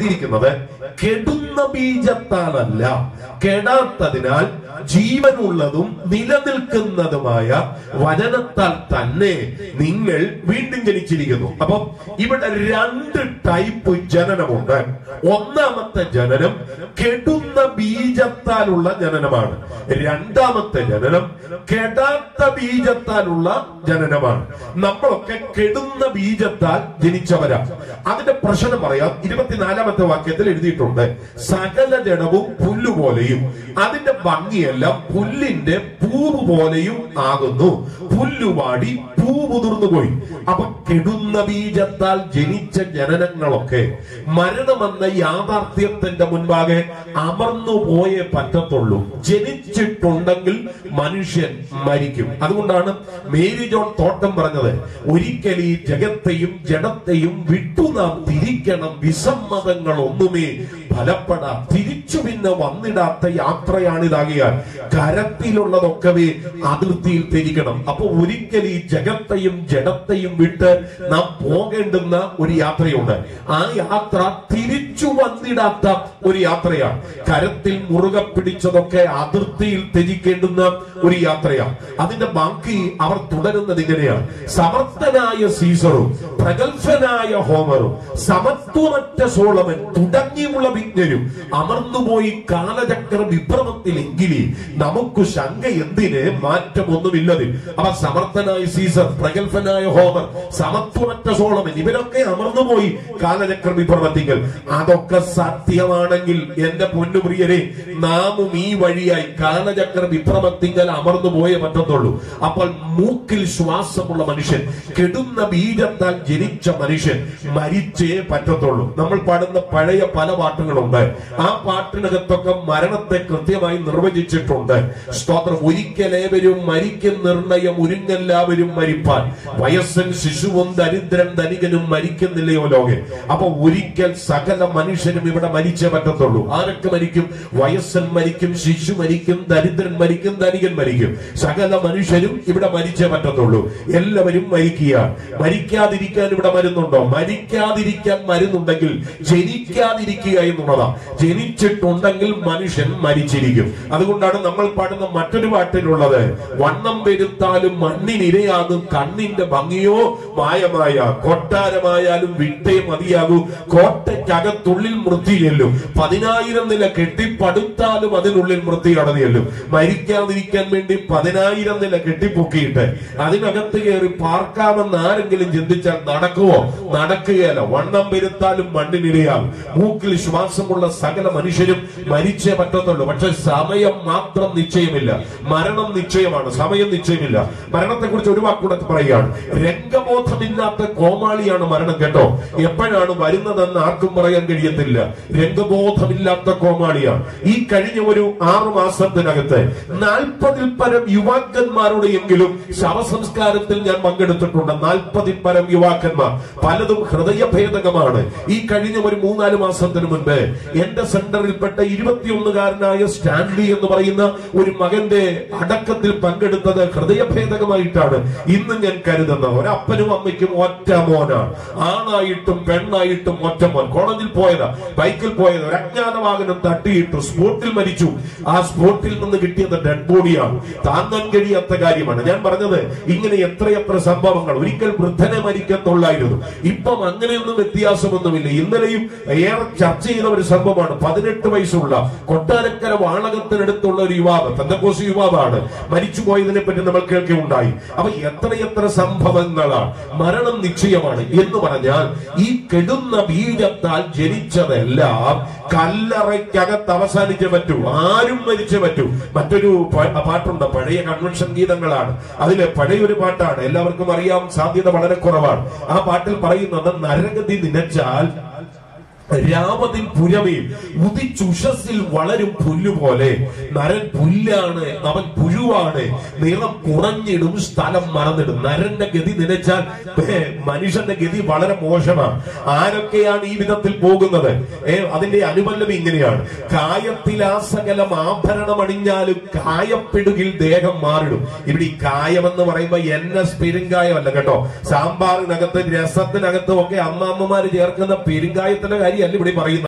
എഴുതിയിരിക്കുന്നത് കെടുന്ന ബീജത്താലല്ല കെടാത്തതിനാൽ ജീവനുള്ളതും നിലനിൽക്കുന്നതുമായ വചനത്താൽ തന്നെ നിങ്ങൾ വീണ്ടും ജനിച്ചിരിക്കുന്നു അപ്പം ഇവിടെ രണ്ട് ടൈപ്പ് ജനനമുണ്ട് ഒന്നാമത്തെ ജനനം കെടുന്ന ബീജത്താലുള്ള ജനനമാണ് രണ്ടാമത്തെ ജനനം കെടാത്ത ബീജത്താലുള്ള ജനനമാണ് നമ്മളൊക്കെ കെടുന്ന ബീജത്താൽ ജനിച്ചവരാണ് അതിന്റെ പ്രശ്നം പറയാം ഇരുപത്തിനാലാമത്തെ വാക്യത്തിൽ എഴുതിയിട്ടുണ്ട് സകല ജഡവും പുല്ലുപോലെയും അതിന്റെ ഭംഗിയെല്ലാം പുല്ലിന്റെ പൂവ് പോലെയും ആകുന്നു പുല്ലുവാടി പൂ മുതിർന്നു പോയി അപ്പൊ കെടുന്ന ബീജത്താൽ ജനിച്ച ജനനങ്ങളൊക്കെ മരണമെന്ന യാഥാർത്ഥ്യത്തിന്റെ മുൻപാകെ അമർന്നു പോയേ പറ്റത്തുള്ളൂ ജനിച്ചിട്ടുണ്ടെങ്കിൽ മനുഷ്യൻ മരിക്കും അതുകൊണ്ടാണ് മേരി ജോൺ തോട്ടം പറഞ്ഞത് ഒരിക്കൽ ഈ ജഗത്തെയും ജഡത്തെയും വിട്ടു നാം തിരിക്കണം വിസമ്മതങ്ങൾ ഒന്നുമേ ഫലപ്പെടാം തിരിച്ചു പിന്നെ വന്നിടാത്ത യാത്രയാണിതാകിയാൽ കരത്തിലുള്ളതൊക്കവേ അതിർത്തിയിൽ തിരിക്കണം അപ്പൊ ഒരിക്കൽ ഈ ജഗത്തെയും ജഡത്തെയും വിട്ട് നാം പോകേണ്ടുന്ന ഒരു യാത്രയുണ്ട് ആ യാത്ര തിരിച്ചു വന്നിടാത്ത ഒരു യാത്രയാണ് കരത്തിൽ മുറുകെ പിടിച്ചതൊക്കെ അതിർത്തിയിൽ ത്യജിക്കേണ്ടുന്ന ഒരു യാത്രയാണ് അതിന്റെ ബാക്കി അവർ തുടരുന്നത് ഇങ്ങനെയാണ് സമർത്ഥനായ സീസറും പ്രഗത്ഭനായ ഹോമറും സമത്വമറ്റ സോളമൻ തുടങ്ങിയുള്ള വിജ്ഞരും അമർന്നുപോയി കാലചക്ര വിഭ്രമത്തിലെങ്കിലേ നമുക്ക് ശങ്ക എന്തിന് മാറ്റമൊന്നുമില്ലത് അവ സമർത്ഥനായ സീസർ പ്രഗത്ഭനായ ഹോമർ സമത്വമറ്റ സോളമൻ ഇവരൊക്കെ അമർന്നുപോയി കാലചക്ര വിഭ്രമത്തിങ്കൽ അതൊക്കെ സത്യമാണെങ്കിൽ എന്റെ പൊന്നുപ്രിയരെ നാമും ഈ വഴിയായി കാലചക്ര വിഭ്രമത്തിങ്കൽ അമർന്നു പോയേ പറ്റത്തുള്ളൂ അപ്പോൾ മൂക്കിൽ ശ്വാസമുള്ള മനുഷ്യൻ കെടുന്ന ബീജത്താൽ ജനിച്ച മനുഷ്യൻ മരിച്ചേ പറ്റത്തുള്ളൂ നമ്മൾ പാടുന്ന പഴയ പല പാട്ടുകളുണ്ട് ആ പാട്ടിനകത്തൊക്കെ മരണത്തെ കൃത്യമായി നിർവചിച്ചിട്ടുണ്ട് സ്തോത്രം ഒരിക്കലേവരും മരിക്കും നിർണയം ഉരുങ്ങെല്ലാവരും മരിപ്പാൻ വയസ്സൻ ശിശുവും ദരിദ്രൻ ധനികനും മരിക്കുന്നില്ലയോ ലോകെ അപ്പൊ ഒരിക്കൽ സകല മനുഷ്യനും ഇവിടെ മരിച്ചേ പറ്റത്തുള്ളൂ ആരൊക്കെ മരിക്കും വയസ്സൻ മരിക്കും ശിശു മരിക്കും ദരിദ്രൻ മരിക്കും ധനികൻ മരിക്കും സകല മനുഷ്യരും ഇവിടെ മരിച്ചേ പറ്റത്തുള്ളൂ എല്ലാവരും മരിക്കുക മരിക്കാതിരിക്കാൻ ഇവിടെ മരുന്നുണ്ടോ മരിക്കാതിരിക്കാൻ മരുന്നുണ്ടെങ്കിൽ ജനിക്കാതിരിക്കുക എന്നുള്ളതാ ജനിച്ചിട്ടുണ്ടെങ്കിൽ മനുഷ്യൻ മരിച്ചിരിക്കും അതുകൊണ്ടാണ് നമ്മൾ പാടുന്ന മറ്റൊരു പാട്ടിലുള്ളത് വണ്ണം പെരുത്താലും മണ്ണിനിരയാകും കണ്ണിന്റെ ഭംഗിയോ മായമായ കൊട്ടാരമായാലും വിട്ടേ മതിയാകൂ കോട്ടയ്ക്കകത്തുള്ളിൽ മൃത്യു ചെല്ലും പതിനായിരം നില കെട്ടിപ്പടുത്താലും അതിനുള്ളിൽ മൃത്യു കടന്നു ചെല്ലും മരിക്കാതിരിക്കാൻ വേണ്ടി പതിനായിരം നില കെട്ടിപ്പൊക്കിയിട്ട് അതിനകത്ത് കയറി പാർക്കാമെന്ന് ആരെങ്കിലും ചിന്തിച്ചാൽ നടക്കുവോ നടക്കുകയല്ല വണ്ണം പെരുത്താലും മണ്ണിനിരയാകും മൂക്കിൽ ശ്വാസമുള്ള സകല മനുഷ്യരും മരിച്ചേ പറ്റത്തുള്ളൂ പക്ഷെ സമയം മാത്രം നിശ്ചയമില്ല മരണം നിശ്ചയമാണ് സമയം നിശ്ചയമില്ല മരണത്തെ കുറിച്ച് ഒരു വാക്കൂടെ പറയുകയാണ് രംഗബോധമില്ലാത്ത കോമാളിയാണ് മരണം കേട്ടോ എപ്പോഴാണ് വരുന്നതെന്ന് ആർക്കും പറയാൻ കഴിയത്തില്ല രംഗബോധമില്ലാത്ത കോമാളിയാണ് ഈ കഴിഞ്ഞ ഒരു ആറു മാസത്തിനകത്ത് നാൽപ്പതിൽ പരം യുവാക്കന്മാരുടെ എങ്കിലും ശവസംസ്കാരത്തിൽ ഞാൻ പങ്കെടുത്തിട്ടുണ്ട് നാൽപ്പതിൽ പരം യുവാക്കന്മാർ പലതും ഹൃദയഭേദകമാണ് ഈ കഴിഞ്ഞ ഒരു മൂന്നാല് മാസത്തിന് മുൻപ് എന്റെ സെന്ററിൽപ്പെട്ട ഇരുപത്തിയൊന്നുകാരനായ സ്റ്റാൻലി എന്ന് പറയുന്ന ഒരു മകന്റെ അടക്കത്തിൽ പങ്കെടുത്തത് ഹൃദയഭേദകമായിട്ടാണ് ഇന്ന് ഞാൻ കരുതുന്നത് ഒരപ്പനും അമ്മയ്ക്കും ഒറ്റ മോനാണ് ആണായിട്ടും പെണ്ണായിട്ടും ഒറ്റ മോൻ കോളേജിൽ പോയതാ ബൈക്കിൽ പോയത് ഒരു അജ്ഞാത വാഹനം തട്ടിയിട്ടു സ്പോട്ടിൽ മരിച്ചു ആ സ്പോട്ടിൽ നിന്ന് കിട്ടിയത് ഡെഡ് ബോഡിയാണ് താങ്ങാൻ കഴിയാത്ത കാര്യമാണ് ഞാൻ പറഞ്ഞത് ഇങ്ങനെ എത്രയെത്ര സംഭവങ്ങൾ ഒരിക്കൽ വൃദ്ധനെ മരിക്കത്തുള്ളായിരുന്നു ഇപ്പം അങ്ങനെയൊന്നും വ്യത്യാസമൊന്നുമില്ല ഇന്നലെയും ഏറെ ചർച്ച ചെയ്ത ഒരു സംഭവമാണ് പതിനെട്ട് വയസ്സുള്ള കൊട്ടാരക്കര വാളകത്തിനടുത്തുള്ള ഒരു യുവാവ് പെന്തക്കോസ് യുവാവാണ് മരിച്ചു പോയതിനെ പറ്റി നമ്മൾ കേൾക്കുകയുണ്ടായി അപ്പൊ എത്രയെത്ര സംഭവങ്ങളാണ് മരണം നിശ്ചയമാണ് എന്ന് പറഞ്ഞാൽ ഈ കെടുന്ന ബീജത്താൽ ജനിച്ചതെല്ലാം കല്ലറയ്ക്കകത്ത് അവസാനിച്ചേ പറ്റൂ ആരും മരിച്ചേ പറ്റൂ മറ്റൊരു പ- പാട്ടുണ്ട് പഴയ കൺവെൻഷൻ ഗീതങ്ങളാണ് അതിലെ പഴയ ഒരു പാട്ടാണ് എല്ലാവർക്കും അറിയാം സാധ്യത വളരെ കുറവാണ് ആ പാട്ടിൽ പറയുന്നത് നരഗതി നിനച്ചാൽ രാമതിൻ പുരമേൽ ഉദിച്ചുഷസിൽ വളരും പുല്ലുപോലെ നരൻ പുല്ലാണ് അവൻ പുഴുവാണ് നിറം കുറഞ്ഞിടും സ്ഥലം മറന്നിടും നരന്റെ ഗതി നിലച്ചാൽ ഏ, മനുഷ്യന്റെ ഗതി വളരെ മോശമാണ് ആരൊക്കെയാണ് ഈ വിധത്തിൽ പോകുന്നത് ഏ അതിന്റെ അനുപല്ലവി ഇങ്ങനെയാണ് കായത്തിലാസകലം ആഭരണം അണിഞ്ഞാലും കായപ്പെടുകിൽ ദേഹം മാറിടും ഇവിടെ ഈ കായം എന്ന് പറയുമ്പോ എന്നെ പെരുങ്കായമല്ല കേട്ടോ സാമ്പാറിനകത്ത് രസത്തിനകത്തും ഒക്കെ അമ്മാമ്മമാര് ചേർക്കുന്ന പെരുങ്കായത്തിന്റെ കാര്യമല്ല ഇവിടെ പറയുന്നത്